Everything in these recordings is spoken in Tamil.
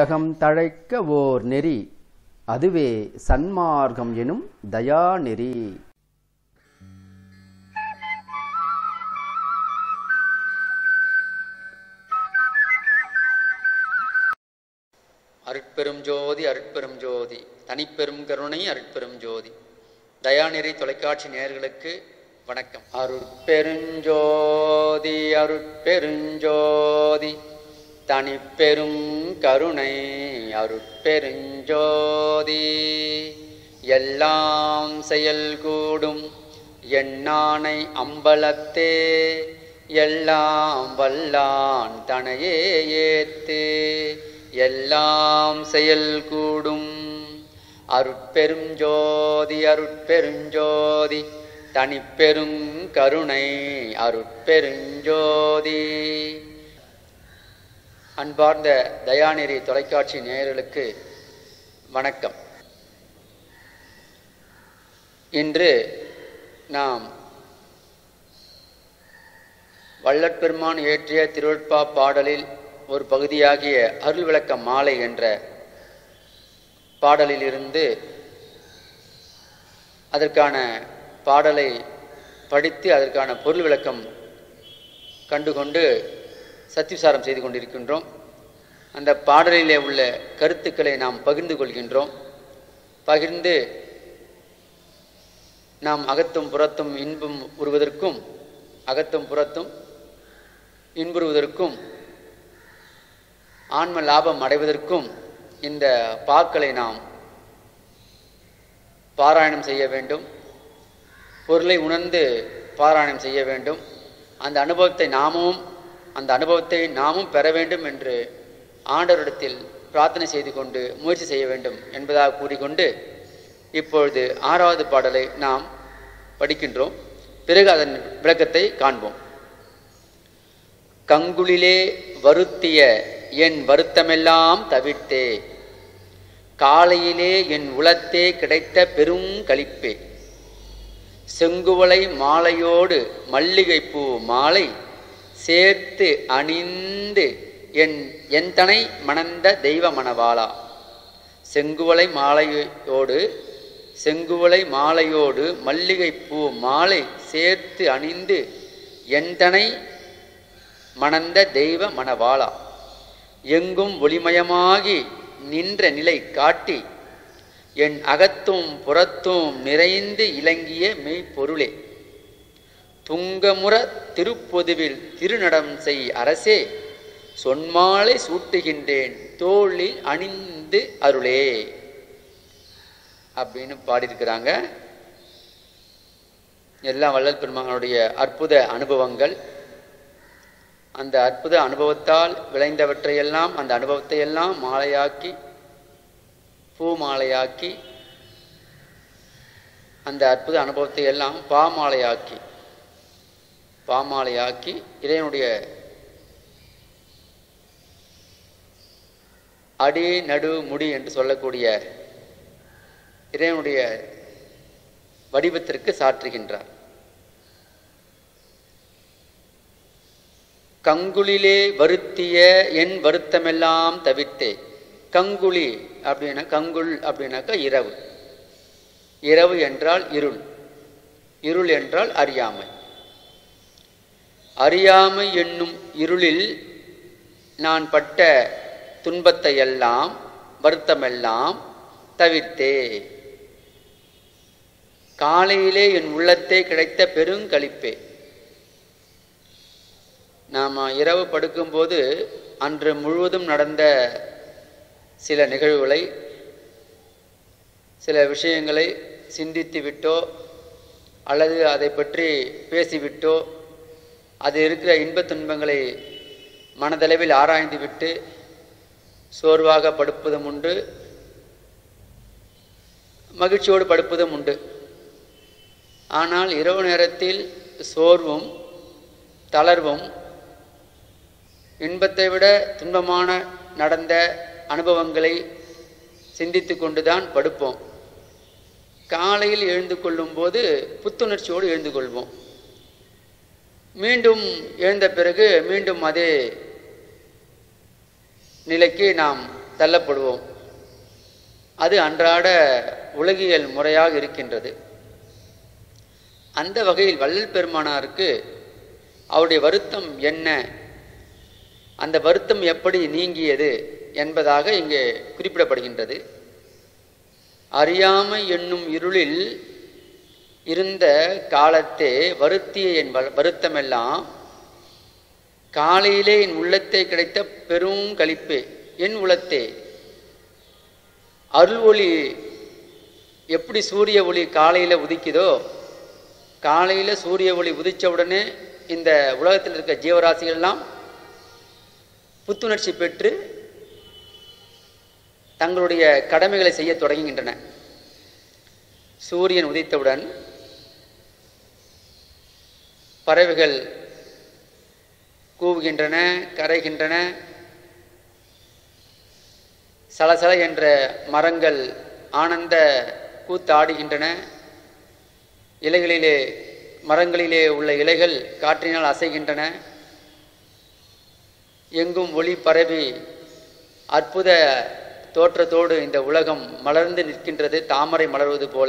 உலகம் தழைக்க ஓர் நெறி அதுவே சன்மார்க்கம் எனும் தயாநெறி அருட்பெரும் ஜோதி அருட்பெரும் ஜோதி தனிப்பெரும் கருணை அருட்பெரும் ஜோதி தயாநிறை தொலைக்காட்சி நேயர்களுக்கு வணக்கம் அருட்பெருஞ்சோதி அருட்பெருஞ்சோதி தனிப்பெரும் கருணை அருட்பெருஞ்சோதி எல்லாம் செயல் கூடும் எண்ணானை அம்பலத்தே எல்லாம் வல்லான் தனையே ஏத்து எல்லாம் செயல் கூடும் அருட்பெரும் ஜோதி அருட்பெருஞ்சோதி தனிப்பெரும் கருணை அருட்பெருஞ்சோதி அன்பார்ந்த தயாநிதி தொலைக்காட்சி நேயர்களுக்கு வணக்கம் இன்று நாம் வள்ளற்பெருமான் இயற்றிய திருவட்பா பாடலில் ஒரு பகுதியாகிய அருள் விளக்க மாலை என்ற பாடலிலிருந்து அதற்கான பாடலை படித்து அதற்கான பொருள் விளக்கம் கண்டுகொண்டு சத்திவிசாரம் செய்து கொண்டிருக்கின்றோம் அந்த பாடலிலே உள்ள கருத்துக்களை நாம் பகிர்ந்து கொள்கின்றோம் பகிர்ந்து நாம் அகத்தும் புறத்தும் இன்பம் உருவதற்கும் அகத்தும் புறத்தும் இன்புறுவதற்கும் ஆன்ம லாபம் அடைவதற்கும் இந்த பாக்களை நாம் பாராயணம் செய்ய வேண்டும் பொருளை உணர்ந்து பாராயணம் செய்ய வேண்டும் அந்த அனுபவத்தை நாமும் அந்த அனுபவத்தை நாமும் பெற வேண்டும் என்று ஆண்டவரிடத்தில் பிரார்த்தனை செய்து கொண்டு முயற்சி செய்ய வேண்டும் என்பதாக கூறிக்கொண்டு இப்பொழுது ஆறாவது பாடலை நாம் படிக்கின்றோம் பிறகு அதன் விளக்கத்தை காண்போம் கங்குளிலே வருத்திய என் வருத்தமெல்லாம் தவிர்த்தே காலையிலே என் உளத்தே கிடைத்த பெரும் களிப்பே செங்குவளை மாலையோடு மல்லிகைப்பூ மாலை சேர்த்து அணிந்து என் எந்தனை மணந்த தெய்வ மணவாளா செங்குவளை மாலையோடு செங்குவளை மாலையோடு மல்லிகைப்பூ மாலை சேர்த்து அணிந்து எந்தனை மணந்த தெய்வ மணவாளா எங்கும் ஒளிமயமாகி நின்ற நிலை காட்டி என் அகத்தும் புறத்தும் நிறைந்து இலங்கிய மெய்ப்பொருளே துங்கமுற திருப்பொதுவில் திருநடம் செய் அரசே சொன்மாலை சூட்டுகின்றேன் தோளில் அணிந்து அருளே அப்படின்னு பாடியிருக்கிறாங்க எல்லாம் வள்ளல் பெருமகனுடைய அற்புத அனுபவங்கள் அந்த அற்புத அனுபவத்தால் விளைந்தவற்றையெல்லாம் அந்த அனுபவத்தை எல்லாம் மாலையாக்கி பூ மாலையாக்கி அந்த அற்புத அனுபவத்தை எல்லாம் பாமாலையாக்கி பாமாலையாக்கி இறைவனுடைய அடி நடு முடி என்று சொல்லக்கூடிய இறைவனுடைய வடிவத்திற்கு சாற்றுகின்றார் கங்குளிலே வருத்திய என் வருத்தமெல்லாம் தவிர்த்தே கங்குளி அப்படின்னா கங்குள் அப்படின்னாக்கா இரவு இரவு என்றால் இருள் இருள் என்றால் அறியாமை அறியாமை என்னும் இருளில் நான் பட்ட துன்பத்தை எல்லாம் வருத்தமெல்லாம் தவிர்த்தே காலையிலே என் உள்ளத்தை கிடைத்த பெருங்களிப்பே நாம் இரவு படுக்கும்போது அன்று முழுவதும் நடந்த சில நிகழ்வுகளை சில விஷயங்களை சிந்தித்து விட்டோ அல்லது அதை பற்றி பேசிவிட்டோ அது இருக்கிற இன்பத் துன்பங்களை மனதளவில் ஆராய்ந்து விட்டு சோர்வாக படுப்பதும் உண்டு மகிழ்ச்சியோடு படுப்பதும் உண்டு ஆனால் இரவு நேரத்தில் சோர்வும் தளர்வும் இன்பத்தை விட துன்பமான நடந்த அனுபவங்களை சிந்தித்து கொண்டுதான் படுப்போம் காலையில் எழுந்து கொள்ளும்போது புத்துணர்ச்சியோடு எழுந்து கொள்வோம் மீண்டும் எழுந்த பிறகு மீண்டும் அதே நிலைக்கு நாம் தள்ளப்படுவோம் அது அன்றாட உலகியல் முறையாக இருக்கின்றது அந்த வகையில் வள்ளல் பெருமானாருக்கு அவருடைய வருத்தம் என்ன அந்த வருத்தம் எப்படி நீங்கியது என்பதாக இங்கே குறிப்பிடப்படுகின்றது அறியாமை என்னும் இருளில் இருந்த காலத்தே வருத்திய என் வ- வருத்தமெல்லாம் காலையிலே என் உள்ளத்தை கிடைத்த பெரும் களிப்பே என் உள்ளத்தே அருள் ஒளி எப்படி சூரிய ஒளி காலையில் உதிக்குதோ காலையில் சூரிய ஒளி உதிச்ச உடனே இந்த உலகத்தில் இருக்க ஜீவராசிகள்லாம் புத்துணர்ச்சி பெற்று தங்களுடைய கடமைகளை செய்ய தொடங்குகின்றன சூரியன் உதித்தவுடன் பறவைகள் கூவுகின்றன கரைகின்றன சலசல என்ற மரங்கள் ஆனந்த கூத்தாடுகின்றன இலைகளிலே மரங்களிலே உள்ள இலைகள் காற்றினால் அசைகின்றன எங்கும் ஒளி பரவி அற்புத தோற்றத்தோடு இந்த உலகம் மலர்ந்து நிற்கின்றது தாமரை மலர்வது போல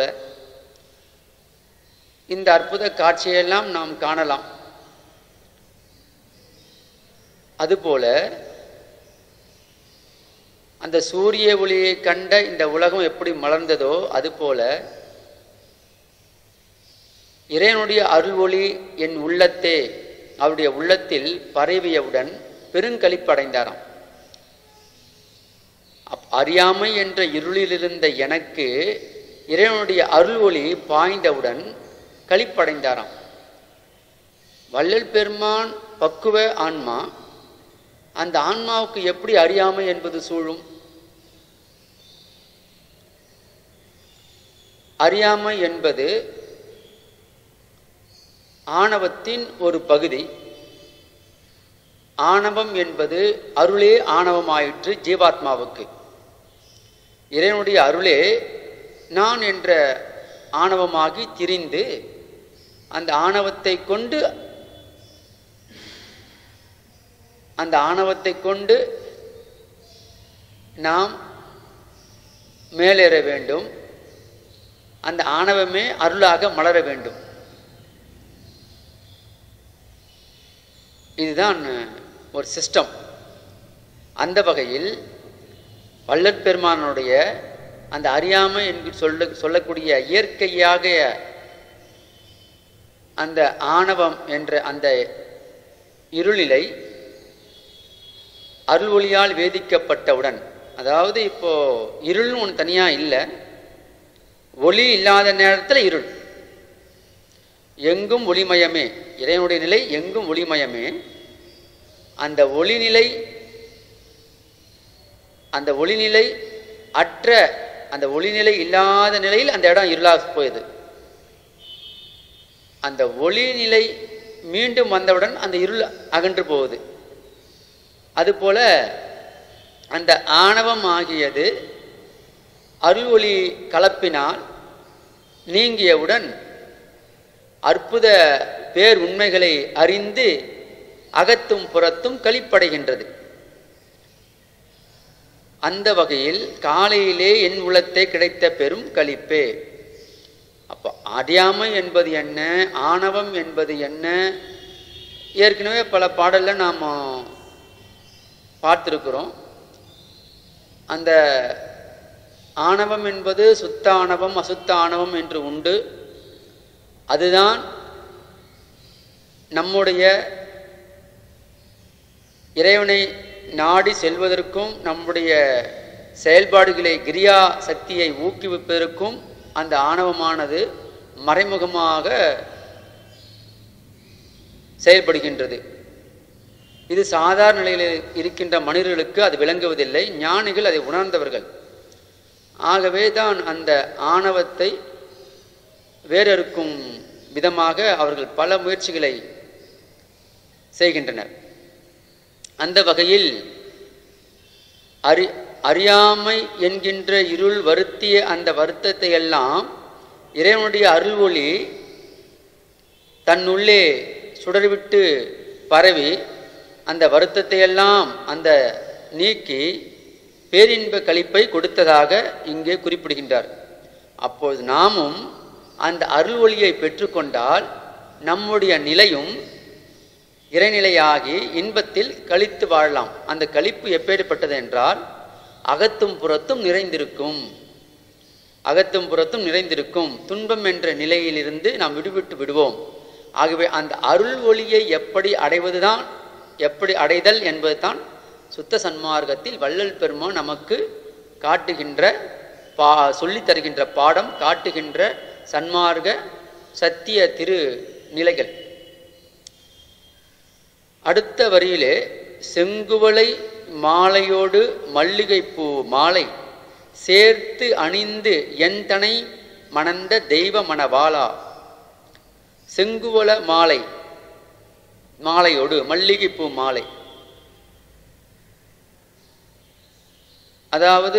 இந்த அற்புத காட்சியெல்லாம் நாம் காணலாம் அதுபோல அந்த சூரிய ஒளியை கண்ட இந்த உலகம் எப்படி மலர்ந்ததோ அதுபோல இறைவனுடைய அருள் ஒளி என் உள்ளத்தே அவருடைய உள்ளத்தில் பரவியவுடன் பெருங்களிப்படைந்தாராம் அப்- அறியாமை என்ற இருளிலிருந்த எனக்கு இறைவனுடைய அருள் ஒளி பாய்ந்தவுடன் களிப்படைந்தாராம் வள்ளல் பெருமான் பக்குவ ஆன்மா அந்த ஆன்மாவுக்கு எப்படி அறியாமை என்பது சூழும் அறியாமை என்பது ஆணவத்தின் ஒரு பகுதி ஆணவம் என்பது அருளே ஆணவமாயிற்று ஜீவாத்மாவுக்கு இறைவனுடைய அருளே நான் என்ற ஆணவமாகி திரிந்து அந்த ஆணவத்தை கொண்டு அந்த ஆணவத்தை கொண்டு நாம் மேலேற வேண்டும் அந்த ஆணவமே அருளாக மலர வேண்டும் இதுதான் ஒரு சிஸ்டம் அந்த வகையில் வள்ளற் பெருமானுடைய அந்த அறியாமை என்று சொல்ல சொல்லக்கூடிய இயற்கையாக அந்த ஆணவம் என்ற அந்த இருளிலை அருள் ஒளியால் வேதிக்கப்பட்டவுடன் அதாவது இப்போ இருள்னு ஒன்று தனியாக இல்லை ஒளி இல்லாத நேரத்தில் இருள் எங்கும் ஒளிமயமே இறைவனுடைய நிலை எங்கும் ஒளிமயமே அந்த ஒளிநிலை அந்த ஒளிநிலை அற்ற அந்த ஒளிநிலை இல்லாத நிலையில் அந்த இடம் இருளாக போயது அந்த ஒளிநிலை மீண்டும் வந்தவுடன் அந்த இருள் அகன்று போகுது அதுபோல அந்த ஆணவம் ஆகியது அருள் ஒளி கலப்பினால் நீங்கியவுடன் அற்புத பேர் உண்மைகளை அறிந்து அகத்தும் புறத்தும் களிப்படைகின்றது அந்த வகையில் காலையிலே என் உள்ளத்தை கிடைத்த பெரும் களிப்பே அப்போ அறியாமை என்பது என்ன ஆணவம் என்பது என்ன ஏற்கனவே பல பாடல்ல நாம் பார்த்துருக்குறோம் அந்த ஆணவம் என்பது சுத்த ஆணவம் அசுத்த ஆணவம் என்று உண்டு அதுதான் நம்முடைய இறைவனை நாடி செல்வதற்கும் நம்முடைய செயல்பாடுகளை கிரியா சக்தியை ஊக்குவிப்பதற்கும் அந்த ஆணவமானது மறைமுகமாக செயல்படுகின்றது இது சாதாரண நிலையில் இருக்கின்ற மனிதர்களுக்கு அது விளங்குவதில்லை ஞானிகள் அதை உணர்ந்தவர்கள் ஆகவே தான் அந்த ஆணவத்தை வேறறுக்கும் விதமாக அவர்கள் பல முயற்சிகளை செய்கின்றனர் அந்த வகையில் அறி அறியாமை என்கின்ற இருள் வருத்திய அந்த வருத்தத்தை எல்லாம் இறைவனுடைய அருள் ஒளி தன்னுள்ளே சுடர்விட்டு பரவி அந்த வருத்தத்தை எல்லாம் அந்த நீக்கி பேரின்ப களிப்பை கொடுத்ததாக இங்கே குறிப்பிடுகின்றார் அப்போது நாமும் அந்த அருள் ஒளியை பெற்றுக்கொண்டால் நம்முடைய நிலையும் இறைநிலையாகி இன்பத்தில் கழித்து வாழலாம் அந்த கழிப்பு எப்பேற்பட்டது என்றால் அகத்தும் புறத்தும் நிறைந்திருக்கும் அகத்தும் புறத்தும் நிறைந்திருக்கும் துன்பம் என்ற நிலையிலிருந்து நாம் விடுவிட்டு விடுவோம் ஆகவே அந்த அருள் ஒளியை எப்படி அடைவதுதான் எப்படி அடைதல் என்பதுதான் சுத்த சன்மார்க்கத்தில் வள்ளல் பெருமான் நமக்கு காட்டுகின்ற பா சொல்லித் தருகின்ற பாடம் காட்டுகின்ற சன்மார்க்க சத்திய திரு நிலைகள் அடுத்த வரியிலே செங்குவளை மாலையோடு மல்லிகைப்பூ மாலை சேர்த்து அணிந்து எந்தனை மணந்த தெய்வ மணவாளா செங்குவள மாலை மாலையோடு மல்லிகைப்பூ மாலை அதாவது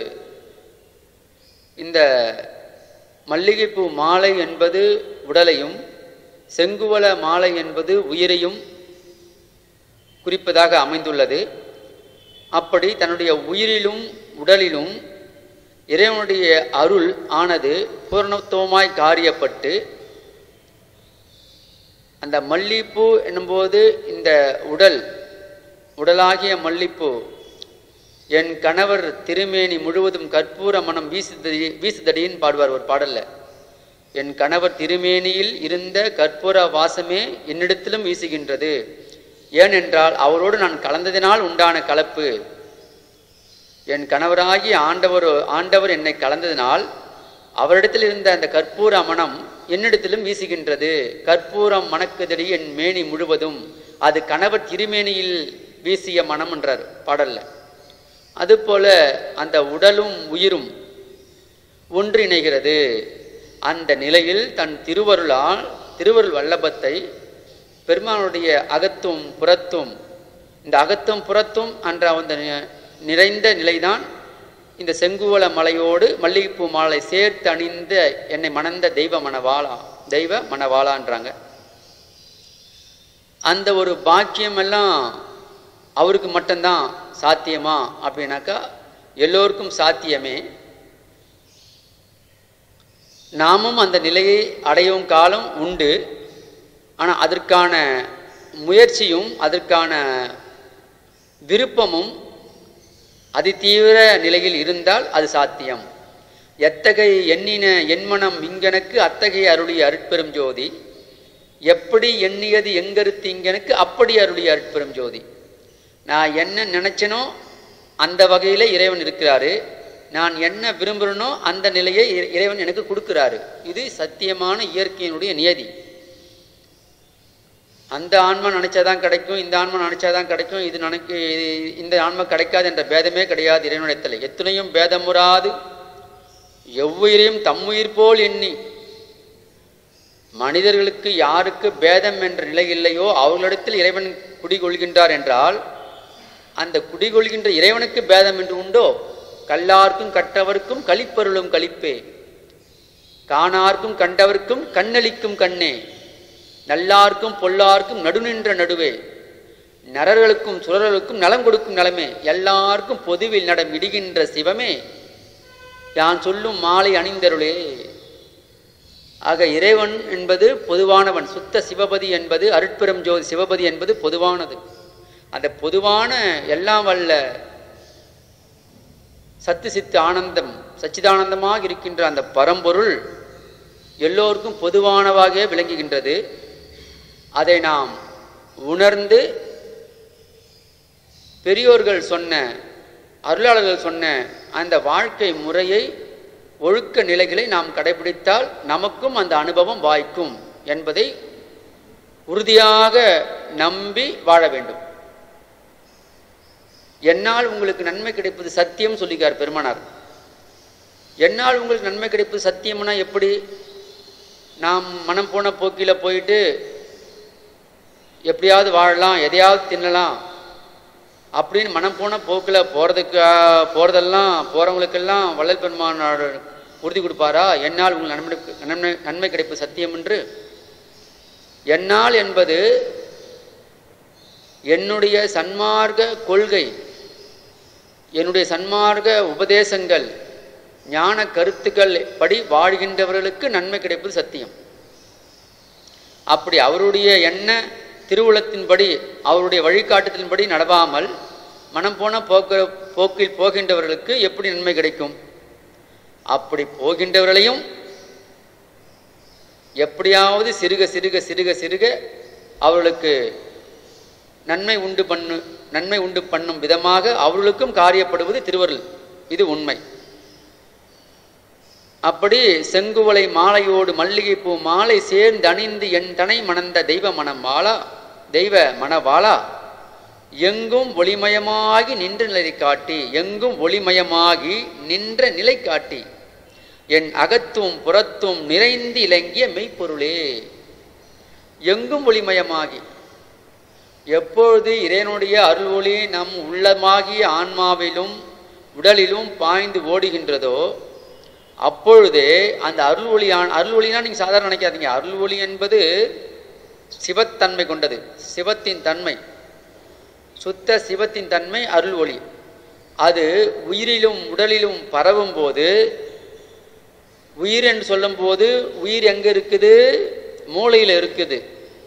இந்த மல்லிகைப்பூ மாலை என்பது உடலையும் செங்குவள மாலை என்பது உயிரையும் குறிப்பதாக அமைந்துள்ளது அப்படி தன்னுடைய உயிரிலும் உடலிலும் இறைவனுடைய அருள் ஆனது பூர்ணத்துவமாய் காரியப்பட்டு அந்த மல்லிப்பூ என்னும்போது இந்த உடல் உடலாகிய மல்லிப்பூ என் கணவர் திருமேனி முழுவதும் கற்பூர மனம் வீசுதடி வீசுதடின்னு பாடுவார் ஒரு பாடல்ல என் கணவர் திருமேனியில் இருந்த கற்பூர வாசமே என்னிடத்திலும் வீசுகின்றது ஏனென்றால் அவரோடு நான் கலந்ததினால் உண்டான கலப்பு என் கணவராகி ஆண்டவர் ஆண்டவர் என்னை கலந்ததினால் அவரிடத்தில் இருந்த அந்த கற்பூர மனம் என்னிடத்திலும் வீசுகின்றது கற்பூரம் மணக்குதடி என் மேனி முழுவதும் அது கணவர் திருமேனியில் வீசிய மனம் என்றார் பாடல்ல அதுபோல அந்த உடலும் உயிரும் ஒன்றிணைகிறது அந்த நிலையில் தன் திருவருளால் திருவருள் வல்லபத்தை பெருமானுடைய அகத்தும் புறத்தும் இந்த அகத்தும் புறத்தும் என்ற அந்த நி- நிறைந்த நிலைதான் இந்த செங்குவள மலையோடு மல்லிகைப்பூ மாலை சேர்த்து அணிந்த என்னை மணந்த தெய்வ மணவாளா தெய்வ மணவாளான்றாங்க அந்த ஒரு பாக்கியம் எல்லாம் அவருக்கு மட்டும்தான் சாத்தியமா அப்படின்னாக்கா எல்லோருக்கும் சாத்தியமே நாமும் அந்த நிலையை அடையும் காலம் உண்டு ஆனால் அதற்கான முயற்சியும் அதற்கான விருப்பமும் அதிதீவிர நிலையில் இருந்தால் அது சாத்தியம் எத்தகைய எண்ணின என்மனம் இங்கனுக்கு அத்தகைய அருளிய அருட்பெரும் ஜோதி எப்படி எண்ணியது எங்கருத்து இங்கனுக்கு அப்படி அருளிய அருட்பெரும் ஜோதி நான் என்ன நினைச்சனோ அந்த வகையில் இறைவன் இருக்கிறாரு நான் என்ன விரும்புகிறனோ அந்த நிலையை இறை- இறைவன் எனக்கு கொடுக்கிறாரு இது சத்தியமான இயற்கையினுடைய நியதி அந்த ஆன்மா நினைச்சாதான் கிடைக்கும் இந்த ஆன்மா நினைச்சாதான் கிடைக்கும் இது நினைக்க இது- இந்த ஆன்மா கிடைக்காது என்ற பேதமே கிடையாது இறைவனிடத்தில் எத்தனையும் பேதமுறாது எவ்வுயிரையும் தம்முயிர் போல் எண்ணி மனிதர்களுக்கு யாருக்கு பேதம் என்ற நிலை இல்லையோ அவர்களிடத்தில் இறைவன் குடிகொள்கின்றார் என்றால் அந்த குடிகொள்கின்ற இறைவனுக்கு பேதம் என்று உண்டோ கல்லார்க்கும் கற்றவர்க்கும் களிப்பருளும் களிப்பே காணார்க்கும் கண்டவர்க்கும் கண்ணளிக்கும் கண்ணே நல்லார்க்கும் பொல்லார்க்கும் நடுநின்ற நடுவே நரர்களுக்கும் சுரர்களுக்கும் நலம் கொடுக்கும் நலமே எல்லாருக்கும் பொதுவில் நடம் இடுகின்ற சிவமே யான் சொல்லும் மாலை அணிந்தருளே ஆக இறைவன் என்பது பொதுவானவன் சுத்த சிவபதி என்பது அருட்பெரும் ஜோதி சிவபதி என்பது பொதுவானது அந்த பொதுவான எல்லாம் வல்ல சத்து சித்து ஆனந்தம் சச்சிதானந்தமாக இருக்கின்ற அந்த பரம்பொருள் எல்லோருக்கும் பொதுவானவாக விளங்குகின்றது அதை நாம் உணர்ந்து பெரியோர்கள் சொன்ன அருளாளர்கள் சொன்ன அந்த வாழ்க்கை முறையை ஒழுக்க நிலைகளை நாம் கடைபிடித்தால் நமக்கும் அந்த அனுபவம் வாய்க்கும் என்பதை உறுதியாக நம்பி வாழ வேண்டும் என்னால் உங்களுக்கு நன்மை கிடைப்பது சத்தியம் சொல்லிக்கார் பெருமானார் என்னால் உங்களுக்கு நன்மை கிடைப்பது சத்தியம்னா எப்படி நாம் மனம் போன போக்கில் போயிட்டு எப்படியாவது வாழலாம் எதையாவது தின்னலாம் அப்படின்னு மனம் போன போக்கில் போகிறதுக்கு போகிறதெல்லாம் போகிறவங்களுக்கெல்லாம் வள்ளல் பெருமான் உறுதி கொடுப்பாரா என்னால் உங்கள் நன்மை நன்மை நன்மை கிடைப்பது சத்தியம் என்று என்னால் என்பது என்னுடைய சன்மார்க்க கொள்கை என்னுடைய சன்மார்க்க உபதேசங்கள் ஞான கருத்துக்கள் படி வாழ்கின்றவர்களுக்கு நன்மை கிடைப்பது சத்தியம் அப்படி அவருடைய எண்ண திருவுளத்தின்படி அவருடைய வழிகாட்டுதலின்படி நடவாமல் மனம் போன போக்க போக்கில் போகின்றவர்களுக்கு எப்படி நன்மை கிடைக்கும் அப்படி போகின்றவர்களையும் எப்படியாவது சிறுக சிறுக சிறுக சிறுக அவர்களுக்கு நன்மை உண்டு பண்ணு நன்மை உண்டு பண்ணும் விதமாக அவர்களுக்கும் காரியப்படுவது திருவருள் இது உண்மை அப்படி செங்குவளை மாலையோடு மல்லிகைப்பூ மாலை சேர்ந்து அணிந்து என் தனை மணந்த தெய்வ மனம் வாழா தெய்வ மணவாளா எங்கும் ஒளிமயமாகி நின்ற நிலை காட்டி எங்கும் ஒளிமயமாகி நின்ற நிலை காட்டி என் அகத்தும் புறத்தும் நிறைந்து இலங்கிய மெய்ப்பொருளே எங்கும் ஒளிமயமாகி எப்பொழுது இறைவனுடைய அருள் ஒளி நம் உள்ளமாகிய ஆன்மாவிலும் உடலிலும் பாய்ந்து ஓடுகின்றதோ அப்பொழுதே அந்த அருள் ஒளியான் அருள் ஒளினா நீங்கள் சாதாரண நினைக்காதீங்க அருள் ஒளி என்பது சிவத்தன்மை கொண்டது சிவத்தின் தன்மை சுத்த சிவத்தின் தன்மை அருள் ஒளி அது உயிரிலும் உடலிலும் பரவும் போது உயிர் என்று சொல்லும்போது உயிர் எங்கே இருக்குது மூளையில் இருக்குது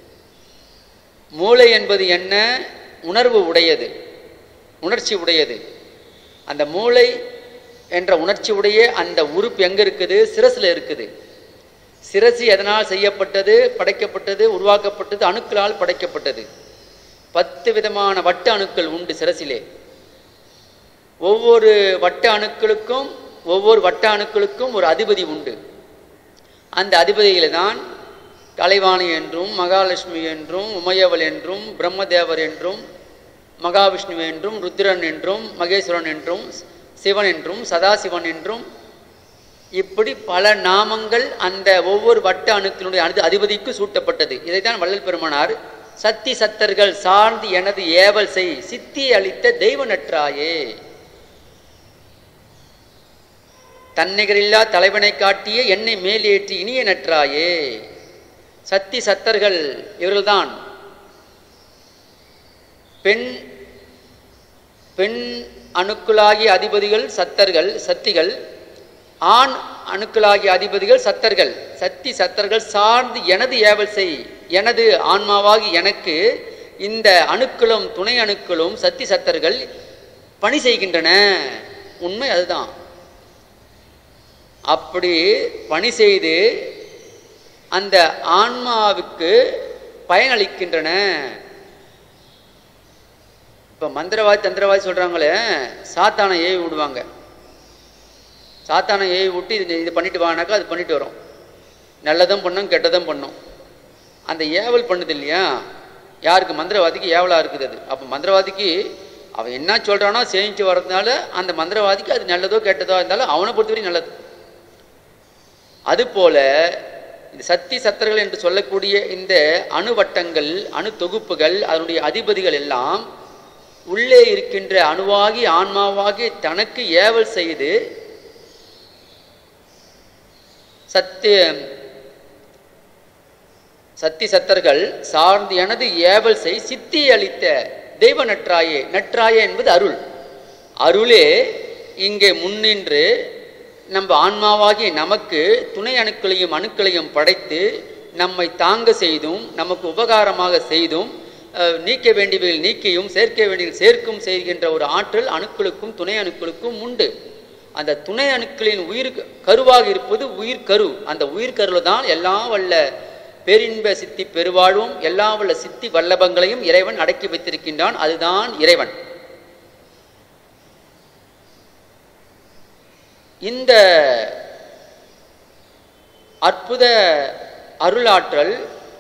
மூளை என்பது என்ன உணர்வு உடையது உணர்ச்சி உடையது அந்த மூளை என்ற உணர்ச்சி உடைய அந்த உறுப்பு எங்கே இருக்குது சிரசில் இருக்குது சிரசு எதனால் செய்யப்பட்டது படைக்கப்பட்டது உருவாக்கப்பட்டது அணுக்களால் படைக்கப்பட்டது பத்து விதமான வட்ட அணுக்கள் உண்டு சிரசிலே ஒவ்வொரு வட்ட அணுக்களுக்கும் ஒவ்வொரு வட்ட அணுக்களுக்கும் ஒரு அதிபதி உண்டு அந்த அதிபதியில தான் கலைவாணி என்றும் மகாலட்சுமி என்றும் உமையவள் என்றும் பிரம்மதேவர் என்றும் மகாவிஷ்ணு என்றும் ருத்ரன் என்றும் மகேஸ்வரன் என்றும் சிவன் என்றும் சதாசிவன் என்றும் இப்படி பல நாமங்கள் அந்த ஒவ்வொரு வட்ட அணுக்களுடைய அனு அதிபதிக்கு சூட்டப்பட்டது இதைத்தான் வள்ளல் பெருமானார் சத்தி சத்தர்கள் சார்ந்து எனது ஏவல் செய் சித்தி அளித்த தெய்வ நற்றாயே தன்னிகரில்லா தலைவனை காட்டிய என்னை மேலேற்றி இனிய நற்றாயே சத்தி சத்தர்கள் இவர்கள்தான் பெண் பெண் அணுக்களாகிய அதிபதிகள் சத்தர்கள் சத்திகள் ஆண் அணுக்களாகிய அதிபதிகள் சத்தர்கள் சத்தி சத்தர்கள் சார்ந்து எனது ஏவல் செய் எனது ஆன்மாவாகி எனக்கு இந்த அணுக்களும் துணை அணுக்களும் சத்தி சத்தர்கள் பணி செய்கின்றன உண்மை அதுதான் அப்படி பணி செய்து அந்த ஆன்மாவுக்கு பயனளிக்கின்றன இப்போ மந்திரவாதி தந்திரவாதி சொல்கிறாங்களே சாத்தானை ஏவி விடுவாங்க சாத்தானை ஏவி விட்டு இது இது பண்ணிட்டு வானாக்கா அது பண்ணிட்டு வரும் நல்லதும் பண்ணும் கெட்டதும் பண்ணும் அந்த ஏவல் பண்ணுது இல்லையா யாருக்கு மந்திரவாதிக்கு ஏவலாக இருக்குது அது அப்போ மந்திரவாதிக்கு அவன் என்ன சொல்கிறானோ செஞ்சு வர்றதுனால அந்த மந்திரவாதிக்கு அது நல்லதோ கெட்டதோ இருந்தாலும் அவனை பொறுத்தவரைக்கும் நல்லது அதுபோல இந்த சக்தி சத்தர்கள் என்று சொல்லக்கூடிய இந்த அணுவட்டங்கள் அணு தொகுப்புகள் அதனுடைய அதிபதிகள் எல்லாம் உள்ளே இருக்கின்ற அணுவாகி ஆன்மாவாகி தனக்கு ஏவல் செய்து சத்திய சத்தி சத்தர்கள் சார்ந்து எனது ஏவல் செய் சித்தி அளித்த தெய்வ நற்றாயே நற்றாயே என்பது அருள் அருளே இங்கே முன்னின்று நம்ம ஆன்மாவாகிய நமக்கு துணை அணுக்களையும் அணுக்களையும் படைத்து நம்மை தாங்க செய்தும் நமக்கு உபகாரமாக செய்தும் அஹ், நீக்க வேண்டியவைகள் நீக்கியும் சேர்க்க வேண்டியவை சேர்க்கும் செய்கின்ற ஒரு ஆற்றல் அணுக்களுக்கும் துணை அணுக்களுக்கும் உண்டு அந்த துணை அணுக்களின் உயிர் கருவாக இருப்பது உயிர் கரு அந்த உயிர் கருவில் தான் எல்லாம் வல்ல பேரின்ப சித்தி பெருவாழ்வும் எல்லா வல்ல சித்தி வல்லபங்களையும் இறைவன் அடக்கி வைத்திருக்கின்றான் அதுதான் இறைவன் இந்த அற்புத அருளாற்றல்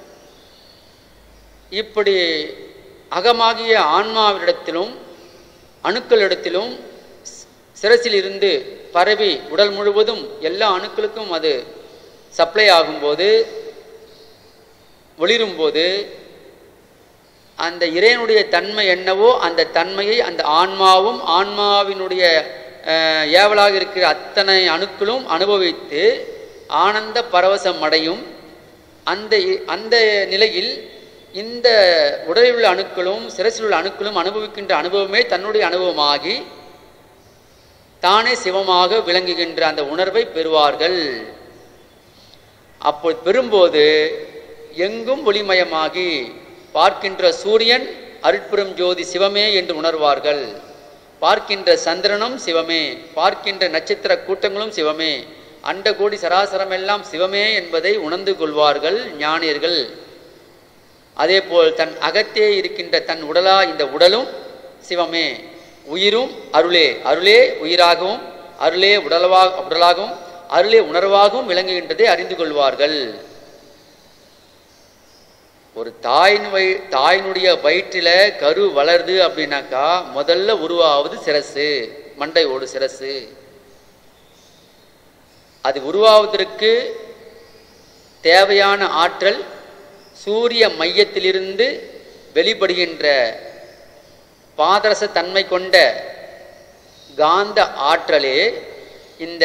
இப்படி அகமாகிய ஆன்மாவிடத்திலும் அணுக்களிடத்திலும் சி- சிரசில் இருந்து பரவி உடல் முழுவதும் எல்லா அணுக்களுக்கும் அது சப்ளை ஆகும்போது ஒளிரும்போது அந்த இறைவனுடைய தன்மை என்னவோ அந்த தன்மையை அந்த ஆன்மாவும் ஆன்மாவினுடைய அஹ், ஏவலாக இருக்கிற அத்தனை அணுக்களும் அனுபவித்து ஆனந்த பரவசம் அடையும் அந்த இ- அந்த நிலையில் இந்த உடலில் உள்ள அணுக்களும் சிரசில் உள்ள அணுக்களும் அனுபவிக்கின்ற அனுபவமே தன்னுடைய அனுபவமாகி தானே சிவமாக விளங்குகின்ற அந்த உணர்வை பெறுவார்கள் அப்போ பெறும்போது எங்கும் ஒளிமயமாகி பார்க்கின்ற சூரியன் அருட்பெரும் ஜோதி சிவமே என்று உணர்வார்கள் பார்க்கின்ற சந்திரனும் சிவமே பார்க்கின்ற நட்சத்திர கூட்டங்களும் சிவமே அண்டகோடி சராசரம் எல்லாம் சிவமே என்பதை உணர்ந்து கொள்வார்கள் ஞானியர்கள் அதேபோல் தன் அகத்தே இருக்கின்ற தன் உடலா இந்த உடலும் சிவமே உயிரும் அருளே அருளே உயிராகவும் அருளே உடலவா உடலாகவும் அருளே உணர்வாகவும் விளங்குகின்றதை அறிந்து கொள்வார்கள் ஒரு தாயின் வய தாயினுடைய வயிற்றில கரு வளருது அப்படின்னாக்கா முதல்ல உருவாவது சிரசு மண்டையோடு சிரசு அது உருவாவதற்கு தேவையான ஆற்றல் சூரிய மையத்திலிருந்து வெளிப்படுகின்ற பாதரச தன்மை கொண்ட காந்த ஆற்றலே இந்த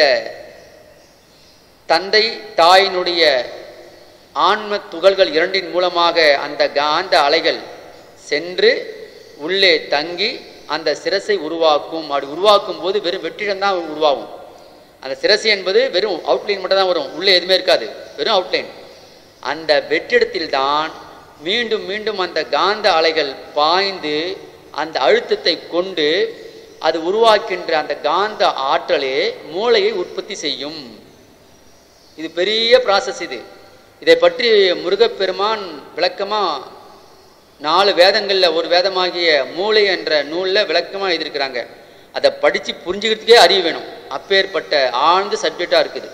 தந்தை தாயினுடைய ஆன்ம துகள்கள் இரண்டின் மூலமாக அந்த காந்த அலைகள் சென்று உள்ளே தங்கி அந்த சிரசை உருவாக்கும் அப்படி உருவாக்கும் போது வெறும் வெற்றிடம் தான் உருவாகும் அந்த சிரசு என்பது வெறும் அவுட்லைன் மட்டும் தான் வரும் உள்ளே எதுவுமே இருக்காது வெறும் அவுட்லைன் அந்த வெற்றிடத்தில் தான் மீண்டும் மீண்டும் அந்த காந்த அலைகள் பாய்ந்து அந்த அழுத்தத்தை கொண்டு அது உருவாக்கின்ற அந்த காந்த ஆற்றலே மூளையை உற்பத்தி செய்யும் இது பெரிய ப்ராசஸ் இது இதை பற்றி முருகப்பெருமான் விளக்கமாக நாலு வேதங்களில் ஒரு வேதமாகிய மூளை என்ற நூலில் விளக்கமாக எழுதியிருக்கிறாங்க அதை படித்து புரிஞ்சுக்கிறதுக்கே அறிவு வேணும் அப்பேற்பட்ட ஆழ்ந்த சப்ஜெக்டாக இருக்குது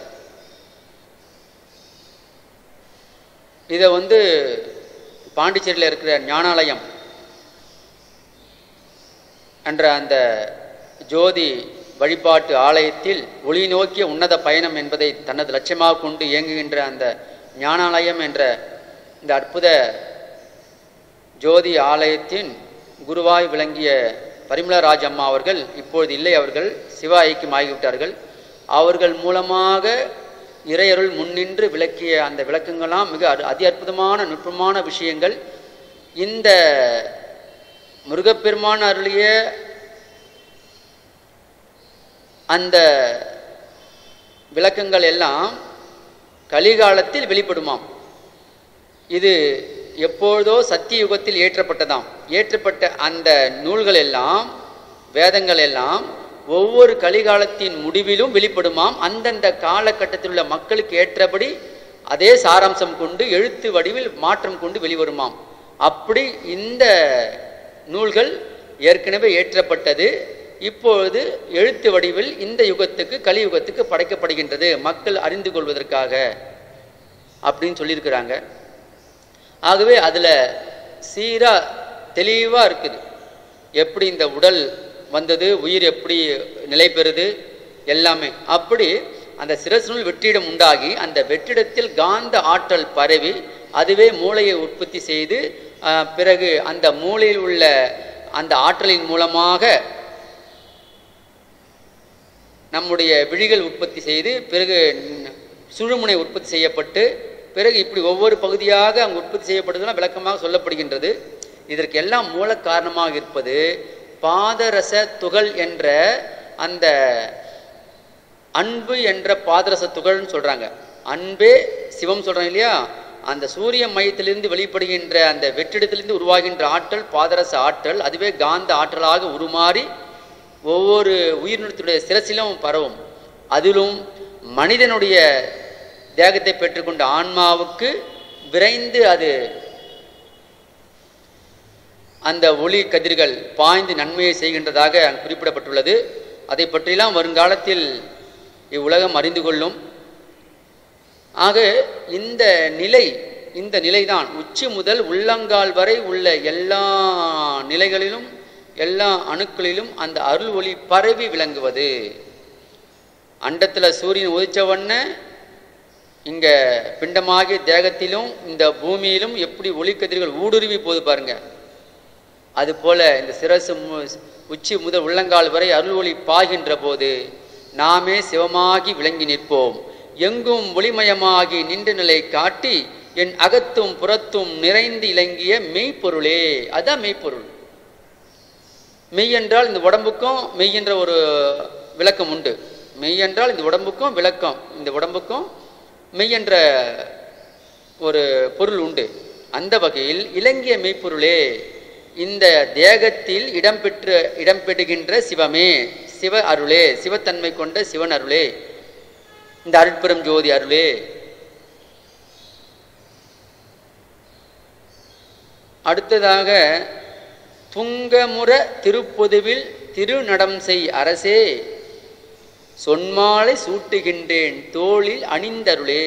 இதை வந்து பாண்டிச்சேரியில் இருக்கிற ஞானாலயம் என்ற அந்த ஜோதி வழிபாட்டு ஆலயத்தில் ஒளி நோக்கிய உன்னத பயணம் என்பதை தனது லட்சியமாக கொண்டு இயங்குகின்ற அந்த ஞானாலயம் என்ற இந்த அற்புத ஜோதி ஆலயத்தின் குருவாய் விளங்கிய பரிமளராஜ் அம்மா அவர்கள் இப்பொழுது இல்லை அவர்கள் சிவ ஐக்கியம் ஆகிவிட்டார்கள் அவர்கள் மூலமாக இறையருள் முன்னின்று விளக்கிய அந்த விளக்கங்களாம் மிக அரு- அதி அற்புதமான நுட்பமான விஷயங்கள் இந்த முருகப்பெருமான் அருளிய அந்த விளக்கங்கள் எல்லாம் கலிகாலத்தில் வெளிப்படுமாம் இது எப்பொழுதோ சத்திய யுகத்தில் ஏற்றப்பட்டதாம் ஏற்றப்பட்ட அந்த நூல்கள் எல்லாம் வேதங்கள் எல்லாம் ஒவ்வொரு கலிகாலத்தின் முடிவிலும் வெளிப்படுமாம் அந்தந்த காலகட்டத்தில் உள்ள மக்களுக்கு ஏற்றபடி அதே சாராம்சம் கொண்டு எழுத்து வடிவில் மாற்றம் கொண்டு வெளிவருமாம் அப்படி இந்த நூல்கள் ஏற்கனவே ஏற்றப்பட்டது இப்பொழுது எழுத்து வடிவில் இந்த யுகத்துக்கு கலியுகத்துக்கு படைக்கப்படுகின்றது மக்கள் அறிந்து கொள்வதற்காக அப்படின்னு சொல்லியிருக்கிறாங்க ஆகவே அதில் சீராக தெளிவாக இருக்குது எப்படி இந்த உடல் வந்தது உயிர் எப்படி நிலை பெறுது எல்லாமே அப்படி அந்த சிரசினுள் வெற்றிடம் உண்டாகி அந்த வெற்றிடத்தில் காந்த ஆற்றல் பரவி அதுவே மூளையை உற்பத்தி செய்து ஆஹ், பிறகு அந்த மூளையில் உள்ள அந்த ஆற்றலின் மூலமாக நம்முடைய விழிகள் உற்பத்தி செய்து பிறகு ந- சுழுமுனை உற்பத்தி செய்யப்பட்டு பிறகு இப்படி ஒவ்வொரு பகுதியாக அங்கு உற்பத்தி செய்யப்படுவதெல்லாம் விளக்கமாக சொல்லப்படுகின்றது இதற்கு எல்லாம் மூல காரணமாக இருப்பது பாதரச துகள் என்ற அந்த அன்பு என்ற பாதரச துகள்னு சொல்றாங்க அன்பே சிவம் சொல்றாங்க இல்லையா அந்த சூரிய மையத்திலிருந்து வெளிப்படுகின்ற அந்த வெற்றிடத்திலிருந்து உருவாகின்ற ஆற்றல் பாதரச ஆற்றல் அதுவே காந்த ஆற்றலாக உருமாறி ஒவ்வொரு உயிரினத்துடைய சிரசிலும் பரவும் அதிலும் மனிதனுடைய தேகத்தை பெற்றுக்கொண்ட ஆன்மாவுக்கு விரைந்து அது அந்த ஒளி கதிர்கள் பாய்ந்து நன்மையை செய்கின்றதாக அங்கு குறிப்பிடப்பட்டுள்ளது அதை பற்றியெல்லாம் வருங்காலத்தில் இவ்வுலகம் அறிந்து கொள்ளும் ஆக இந்த நிலை இந்த நிலைதான் உச்சி முதல் உள்ளங்கால் வரை உள்ள எல்லா நிலைகளிலும் எல்லா அணுக்களிலும் அந்த அருள் ஒளி பரவி விளங்குவது அண்டத்தில் சூரியன் உதிச்ச உடனே இங்க பிண்டமாகிய தேகத்திலும் இந்த பூமியிலும் எப்படி ஒளிக்கதிர்கள் ஊடுருவி போகுது பாருங்க அதுபோல இந்த சிரசு மு- உச்சி முதல் உள்ளங்கால் வரை அருள் ஒளி பாய்கின்ற போது நாமே சிவமாகி விளங்கி நிற்போம் எங்கும் ஒளிமயமாகி நின்ற நிலை காட்டி என் அகத்தும் புறத்தும் நிறைந்து இலங்கிய மெய்ப்பொருளே அதான் மெய்ப்பொருள் மெய் என்றால் இந்த உடம்புக்கும் மெய் என்ற ஒரு விளக்கம் உண்டு மெய் என்றால் இந்த உடம்புக்கும் விளக்கம் இந்த உடம்புக்கும் மெய் என்ற ஒரு பொருள் உண்டு அந்த வகையில் இலங்கிய மெய்ப்பொருளே இந்த தேகத்தில் இடம்பெற்று இடம்பெறுகின்ற சிவமே சிவ அருளே சிவத்தன்மை கொண்ட சிவன் அருளே இந்த அருட்பெரும் ஜோதி அருளே அடுத்ததாக துங்கமுற திருப்பொதுவில் திருநடம் செய் அரசே சொன்மாலை சூட்டுகின்றேன் தோளில் அணிந்தருளே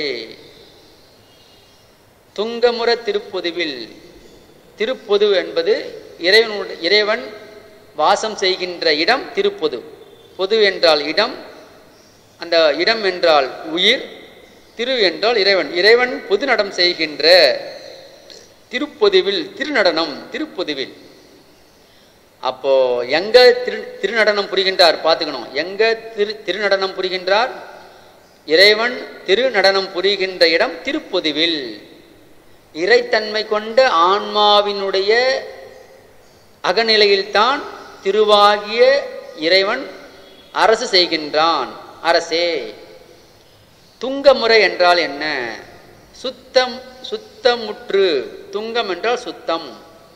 துங்கமுற திருப்பொதுவில் திருப்பொது என்பது இறைவனுடைய இறைவன் வாசம் செய்கின்ற இடம் திருப்பொது பொது என்றால் இடம் அந்த இடம் என்றால் உயிர் திரு என்றால் இறைவன் இறைவன் பொது நடம் செய்கின்ற திருப்பொதுவில் திருநடனம் திருப்பொதுவில் அப்போ எங்க திரு திருநடனம் புரிகின்றார் பார்த்துக்கணும் எங்க திரு திருநடனம் புரிகின்றார் இறைவன் திருநடனம் புரிகின்ற இடம் திருப்பொதுவில் இறைத்தன்மை கொண்ட ஆன்மாவினுடைய அகநிலையில்தான் திருவாகிய இறைவன் அரசு செய்கின்றான் அரசே துங்கமுறை என்றால் என்ன சுத்தம் சுத்தமுற்று துங்கம் என்றால் சுத்தம்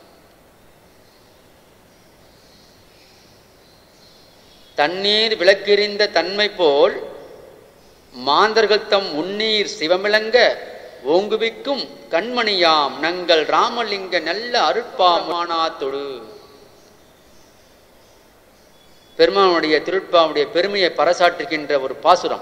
தண்ணீர் விளக்கெறிந்த தன்மை போல் மாந்தர்கள் தம் உன்னீர் சிவமிளங்க ஓங்குவிக்கும் கண்மணியாம் நங்கள் ராமலிங்க நல்ல அருட்பாமானாத்தொடு பெருமானுடைய திருட்பாவுடைய பெருமையை பறைசாற்றுகின்ற ஒரு பாசுரம்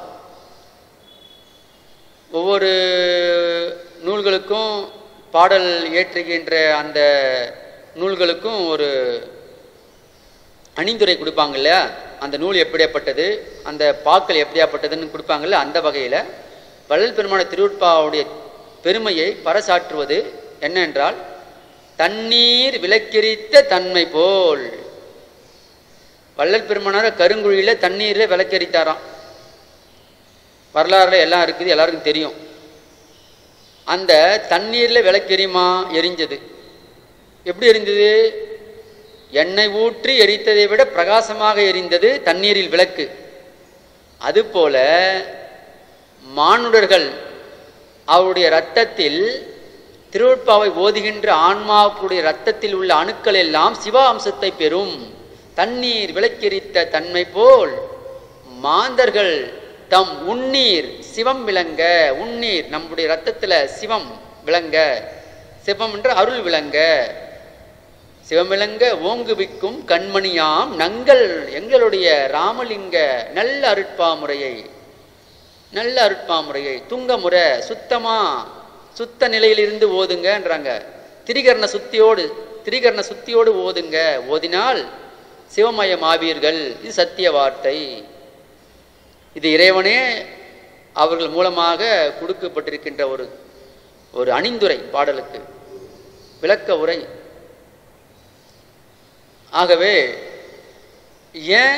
ஒவ்வொரு நூல்களுக்கும் பாடல் ஏற்றுகின்ற அந்த நூல்களுக்கும் ஒரு அணிந்துரை கொடுப்பாங்க இல்லையா அந்த நூல் எப்படியாப்பட்டது அந்த பாக்கள் எப்படியாப்பட்டதுன்னு கொடுப்பாங்கல்ல அந்த வகையில் வள்ளல் பெருமான திருவுட்பாவுடைய பெருமையை பறைசாற்றுவது என்னென்றால் தண்ணீர் விளக்கெரித்த தன்மை போல் வள்ளல் பெருமானார் கருங்குழியில் தண்ணீரில் விளக்கெரித்தாராம் வரலாறுல எல்லாம் இருக்குது எல்லாருக்கும் தெரியும் அந்த தண்ணீரில் விளக்கெரியுமா எரிஞ்சது எப்படி எரிந்தது எண்ணெய் ஊற்றி எரித்ததை விட பிரகாசமாக எரிந்தது தண்ணீரில் விளக்கு அதுபோல மானுடர்கள் அவருடைய இரத்தத்தில் திருவட்பாவை ஓதுகின்ற ஆன்மாவுடைய இரத்தத்தில் உள்ள அணுக்கள் எல்லாம் சிவ அம்சத்தை பெறும் தண்ணீர் விளக்கெரித்த தன்மை போல் மாந்தர்கள் தம் உன்னீர் சிவம் விளங்க உன்னீர் நம்முடைய இரத்தத்தில் சிவம் விளங்க சிவம் என்ற அருள் விளங்க சிவமிளங்க ஓங்குவிக்கும் கண்மணியாம் நங்கள் எங்களுடைய ராமலிங்க நல்ல அருட்பாமுறையை நல்ல அருட்பாமுறையை துங்கமுறை சுத்தமா சுத்த நிலையிலிருந்து ஓதுங்கன்றாங்க திரிகரண சுத்தியோடு திரிகரண சுத்தியோடு ஓதுங்க ஓதினால் சிவமயம் ஆவீர்கள் இது சத்திய வார்த்தை இது இறைவனே அவர்கள் மூலமாக கொடுக்கப்பட்டிருக்கின்ற ஒரு ஒரு அணிந்துரை பாடலுக்கு விளக்க உரை ஆகவே ஏன்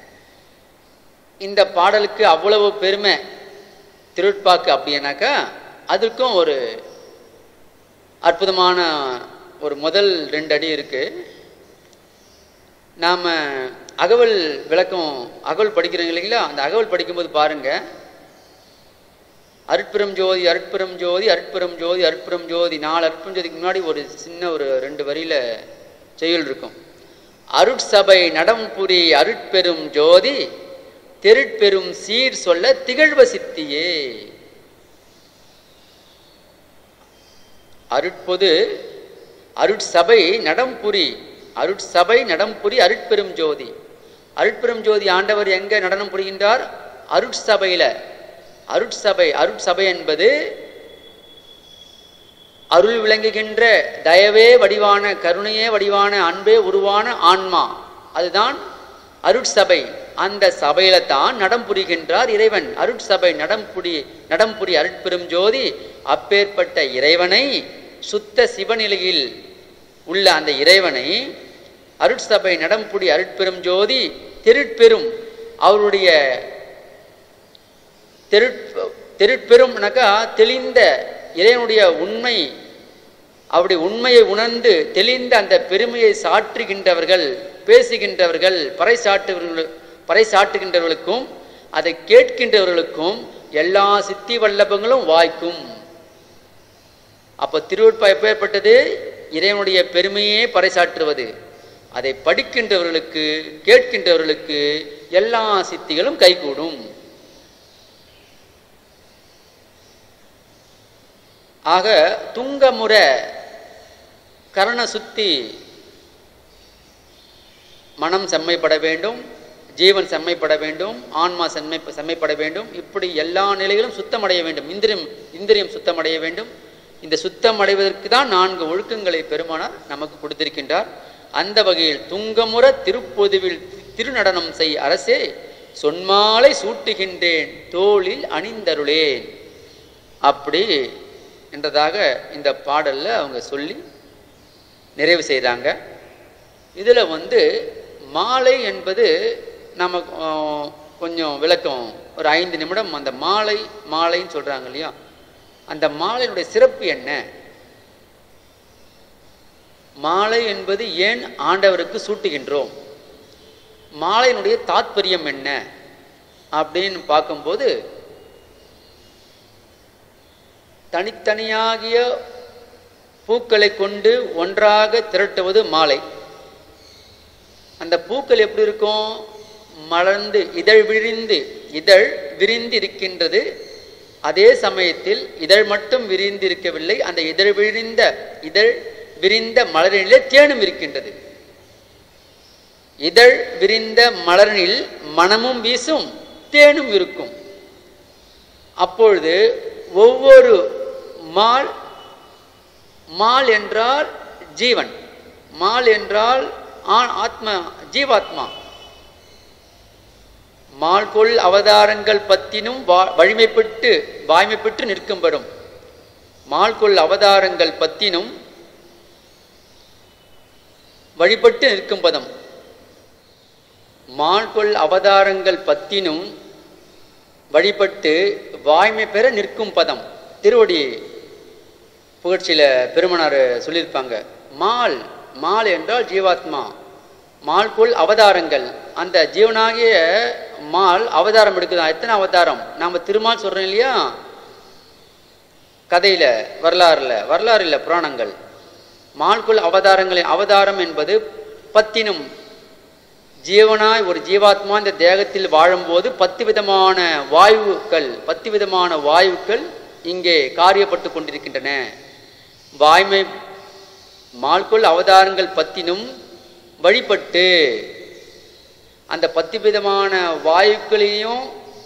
இந்த பாடலுக்கு அவ்வளவு பெருமை திருட்பாக்கு அப்படின்னாக்கா அதுக்கும் ஒரு அற்புதமான ஒரு முதல் ரெண்டு அடி இருக்கு நாம் அகவல் விளக்கம் அகவல் படிக்கிறோங்க இல்லைங்களா அந்த அகவல் படிக்கும்போது பாருங்க அருட்பெரும் ஜோதி அருட்பெரும் ஜோதி அருட்பெரும் ஜோதி அருட்பெரும் ஜோதி நாலு அருட்பெரும் ஜோதிக்கு முன்னாடி ஒரு சின்ன ஒரு ரெண்டு வரியில செயல் இருக்கும் அருட்சபை நடம்புரி அருட்பெரும் ஜோதி தெருட்பெரும் சீர் சொல்ல திகழ்வ சித்தியே அருட்பொது அருட்சபை நடம்புரி அருட்சபை நடம்புரி அருட்பெரும் ஜோதி அருட்பெரும் ஜோதி ஆண்டவர் எங்க நடனம் புரிகின்றார் அருட்சபையில அருட்சபை அருட்சபை என்பது அருள் விளங்குகின்ற தயவே வடிவான கருணையே வடிவான அன்பே உருவான ஆன்மா அதுதான் அருட்சபை அந்த சபையில தான் நடம் புரிகின்றார் இறைவன் அருட்சபை நடம்புரி நடம்புரி அருட்பெரும் ஜோதி அப்பேற்பட்ட இறைவனை சுத்த சிவநிலையில் உள்ள அந்த இறைவனை அருட்சபை நடம்புடி அருட்பெரும் ஜோதி திருட்பெரும் அவருடைய தெருட் தெருட்பெரும்னாக்கா தெளிந்த இறைவனுடைய உண்மை அவருடைய உண்மையை உணர்ந்து தெளிந்த அந்த பெருமையை சாற்றுகின்றவர்கள் பேசுகின்றவர்கள் பறைசாற்றுவர்கள் பறைசாட்டுகின்றவர்களுக்கும் அதை கேட்கின்றவர்களுக்கும் எல்லா சித்தி வல்லபங்களும் வாய்க்கும் அப்போ திருவட்பா எப்பேற்பட்டது இறைவனுடைய பெருமையே பறைசாற்றுவது அதை படிக்கின்றவர்களுக்கு கேட்கின்றவர்களுக்கு எல்லா சித்திகளும் கைகூடும் ஆக துங்கமுற கரண சுத்தி மனம் செம்மைப்பட வேண்டும் ஜீவன் செம்மைப்பட வேண்டும் ஆன்மா செம்மை செம்மைப்பட வேண்டும் இப்படி எல்லா நிலைகளும் சுத்தமடைய வேண்டும் இந்திரியம் இந்திரியம் சுத்தமடைய வேண்டும் இந்த சுத்தம் அடைவதற்கு தான் நான்கு ஒழுக்கங்களை பெருமானார் நமக்கு கொடுத்திருக்கின்றார் அந்த வகையில் துங்கமுற திருப்பொதுவில் திருநடனம் செய் அரசே சொன்மாலை சூட்டுகின்றேன் தோளில் அணிந்தருளேன் அப்படி என்றதாக இந்த பாடல்ல அவங்க சொல்லி நிறைவு செய்கிறாங்க இதில் வந்து மாலை என்பது நம்ம ஆஹ், கொஞ்சம் விளக்கம் ஒரு ஐந்து நிமிடம் அந்த மாலை மாலைன்னு சொல்கிறாங்க இல்லையா அந்த மாலையினுடைய சிறப்பு என்ன மாலை என்பது ஏன் ஆண்டவருக்கு சூட்டுகின்றோம் மாலையினுடைய தாத்பரியம் என்ன அப்படின்னு பார்க்கும்போது தனித்தனியாகிய பூக்களை கொண்டு ஒன்றாக திரட்டுவது மாலை அந்த பூக்கள் எப்படி இருக்கும் மலர்ந்து இதழ் விரிந்து இதழ் விரிந்து இருக்கின்றது அதே சமயத்தில் இதழ் மட்டும் விரிந்து இருக்கவில்லை அந்த இதழ் விரிந்த இதழ் விரிந்த மலரினிலே தேனும் இருக்கின்றது இதழ் விரிந்த மலரினில் மனமும் வீசும் தேனும் இருக்கும் அப்பொழுது ஒவ்வொரு மால் மால் என்றால் ஜீவன் மால் என்றால் ஆ- ஆத்ம ஜீவாத்மா மால்கொள் அவதாரங்கள் பத்தினும் வா- வலிமைப்பட்டு வாய்மைப்பட்டு நிற்கும்படும் மால்கொள் அவதாரங்கள் பத்தினும் வழிபட்டு நிற்கும் பதம் மால்கொள் அவதாரங்கள் பத்தினும் வழிபட்டு வாய்மை பெற நிற்கும் பதம் திருவடி புகழ்ச்சியில் பெருமனார் சொல்லியிருப்பாங்க மால் மால் என்றால் ஜீவாத்மா மால்குள் அவதாரங்கள் அந்த ஜீவனாகிய மால் அவதாரம் எடுக்குதா எத்தனை அவதாரம் நாம் திருமால் சொல்கிறோம் இல்லையா கதையில் வரலாறுல வரலாறு இல்லை புராணங்கள் மால்குள் அவதாரங்களின் அவதாரம் என்பது பத்தினும் ஜீவனாய் ஒரு ஜீவாத்மா இந்த தேகத்தில் வாழும்போது பத்து விதமான வாயுக்கள் பத்து விதமான வாயுக்கள் இங்கே காரியப்பட்டு கொண்டிருக்கின்றன வாய்மை மால்கொள் அவதாரங்கள் பத்தினும் வழிபட்டு அந்த பத்து விதமான வாயுக்களையும்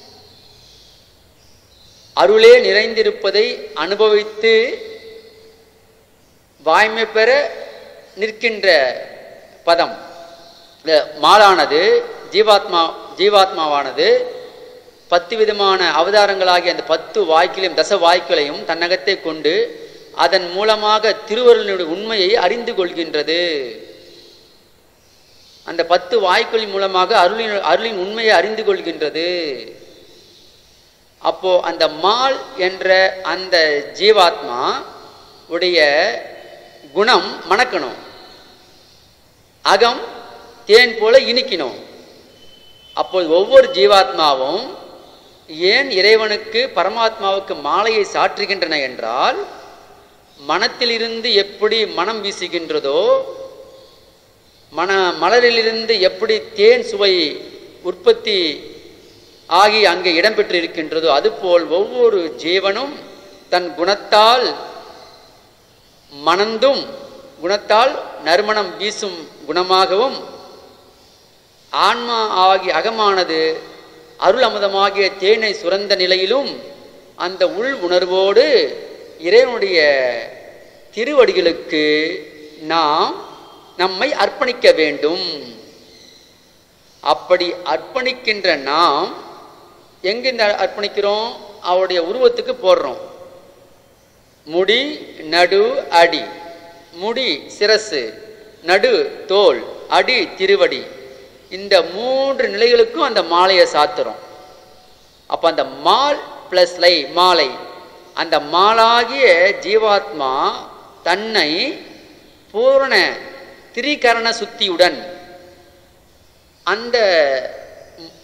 அருளே நிறைந்திருப்பதை அனுபவித்து வாய்மை பெற நிற்கின்ற பதம் இந்த மாலானது ஜீவாத்மா ஜீவாத்மாவானது பத்து விதமான அவதாரங்களாகிய அந்த பத்து வாய்க்களையும் தச வாய்க்களையும் தன்னகத்தை கொண்டு அதன் மூலமாக திருவருளினுடைய உண்மையை அறிந்து கொள்கின்றது அந்த பத்து வாய்க்களின் மூலமாக அருளின் அருளின் உண்மையை அறிந்து கொள்கின்றது அப்போ அந்த மால் என்ற அந்த ஜீவாத்மா உடைய குணம் மணக்கணும் அகம் தேன் போல இனிக்கணும் அப்போது ஒவ்வொரு ஜீவாத்மாவும் ஏன் இறைவனுக்கு பரமாத்மாவுக்கு மாலையை சாற்றுகின்றன என்றால் மனத்திலிருந்து எப்படி மனம் வீசுகின்றதோ மன மலரிலிருந்து எப்படி தேன் சுவை உற்பத்தி ஆகி அங்கே இடம்பெற்று இருக்கின்றதோ அதுபோல் ஒவ்வொரு ஜீவனும் தன் குணத்தால் மணந்தும் குணத்தால் நறுமணம் வீசும் குணமாகவும் ஆன்மா ஆகிய அகமானது அருள் அமுதமாகிய தேனை சுரந்த நிலையிலும் அந்த உள் உணர்வோடு இறைவனுடைய திருவடிகளுக்கு நாம் நம்மை அர்ப்பணிக்க வேண்டும் அப்படி அர்ப்பணிக்கின்ற நாம் எங்கிருந்து அர்ப்பணிக்கிறோம் அவருடைய உருவத்துக்கு போடுறோம் முடி நடு அடி முடி சிரசு நடு தோல் அடி திருவடி இந்த மூன்று நிலைகளுக்கும் அந்த மாலையை சாத்துறோம் அப்போ அந்த மால் ப்ளஸ் லை மாலை அந்த மாலாகிய ஜீவாத்மா தன்னை பூரண திரிகரண சுத்தியுடன் அந்த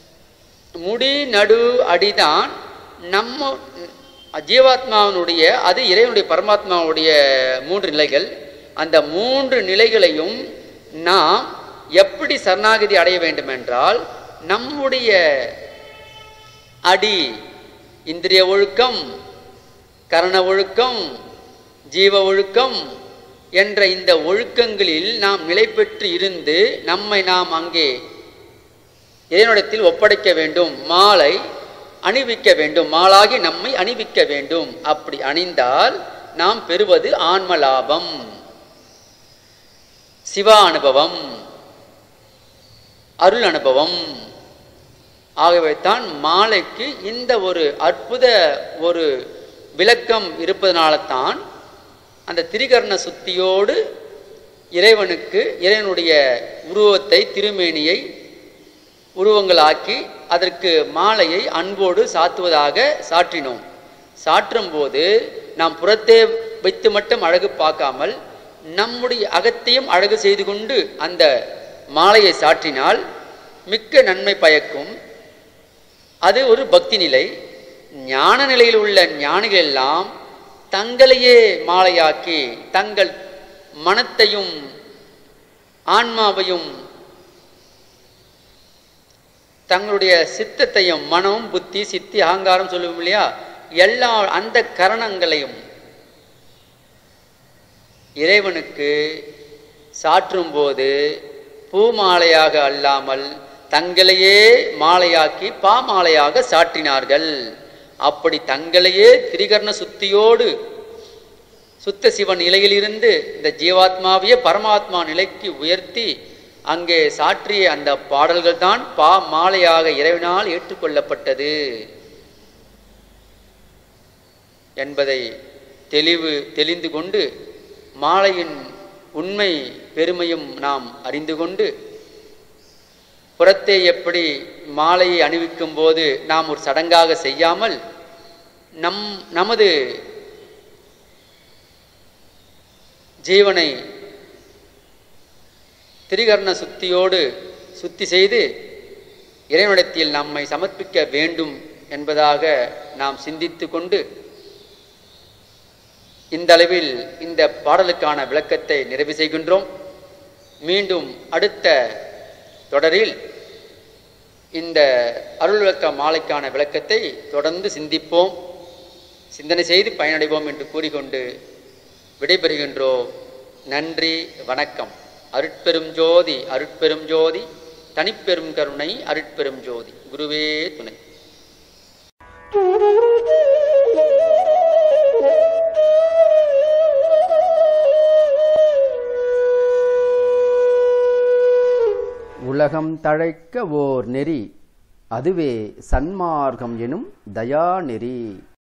முடி நடு அடிதான் நம்ம ஜீவாத்மாவினுடைய அது இறைவனுடைய பரமாத்மாவுடைய மூன்று நிலைகள் அந்த மூன்று நிலைகளையும் நாம் எப்படி சரணாகதி அடைய வேண்டும் என்றால் நம்முடைய அடி இந்திரிய ஒழுக்கம் கரண ஒழுக்கம் ஜீவ ஒழுக்கம் என்ற இந்த ஒழுக்கங்களில் நாம் நிலை பெற்று இருந்து நம்மை நாம் அங்கே இறைவனிடத்தில் ஒப்படைக்க வேண்டும் மாலை அணிவிக்க வேண்டும் மாலாகி நம்மை அணிவிக்க வேண்டும் அப்படி அணிந்தால் நாம் பெறுவது ஆன்ம லாபம் சிவ அனுபவம் அருள் அனுபவம் ஆகவே தான் மாலைக்கு இந்த ஒரு அற்புத ஒரு விளக்கம் இருப்பதனால தான் அந்த திரிகரண சுத்தியோடு இறைவனுக்கு இறைவனுடைய உருவத்தை திருமேனியை உருவங்களாக்கி அதற்கு மாலையை அன்போடு சாத்துவதாக சாற்றினோம் சாற்றும் போது நாம் புறத்தே வைத்து மட்டும் அழகு பார்க்காமல் நம்முடைய அகத்தையும் அழகு செய்து கொண்டு அந்த மாலையை சாற்றினால் மிக்க நன்மை பயக்கும் அது ஒரு பக்தி நிலை ஞான நிலையில் உள்ள ஞானிகள் எல்லாம் தங்களையே மாலையாக்கி தங்கள் மனத்தையும் ஆன்மாவையும் தங்களுடைய சித்தத்தையும் மனம் புத்தி சித்தி அகங்காரம் சொல்லுவோம் இல்லையா எல்லா அந்த கரணங்களையும் இறைவனுக்கு சாற்றும் போது பூமாலையாக அல்லாமல் தங்களையே மாலையாக்கி பாமாலையாக சாற்றினார்கள் அப்படி தங்களையே திரிகரண சுத்தியோடு சுத்த சிவன் நிலையிலிருந்து இந்த ஜீவாத்மாவையே பரமாத்மா நிலைக்கு உயர்த்தி அங்கே சாற்றிய அந்த பாடல்கள் தான் பா மாலையாக இறைவனால் ஏற்றுக்கொள்ளப்பட்டது என்பதை தெளிவு தெளிந்து கொண்டு மாலையின் உண்மை பெருமையும் நாம் அறிந்து கொண்டு புறத்தே எப்படி மாலையை அணிவிக்கும் போது நாம் ஒரு சடங்காக செய்யாமல் நம் நமது ஜீவனை திரிகரண சுத்தியோடு சுத்தி செய்து இறைவனிடத்தில் நம்மை சமர்ப்பிக்க வேண்டும் என்பதாக நாம் சிந்தித்து கொண்டு இந்த அளவில் இந்த பாடலுக்கான விளக்கத்தை நிறைவு செய்கின்றோம் மீண்டும் அடுத்த தொடரில் இந்த அருள் விளக்க மாலைக்கான விளக்கத்தை தொடர்ந்து சிந்திப்போம் சிந்தனை செய்து பயனடைவோம் என்று கூறிக்கொண்டு விடைபெறுகின்றோம் நன்றி வணக்கம் அருட்பெரும் ஜோதி அருட்பெரும் ஜோதி தனிப்பெரும் கருணை அருட்பெரும் ஜோதி குருவே துணை உலகம் தழைக்க ஓர் நெறி அதுவே சன்மார்க்கம் எனும் தயா நெறி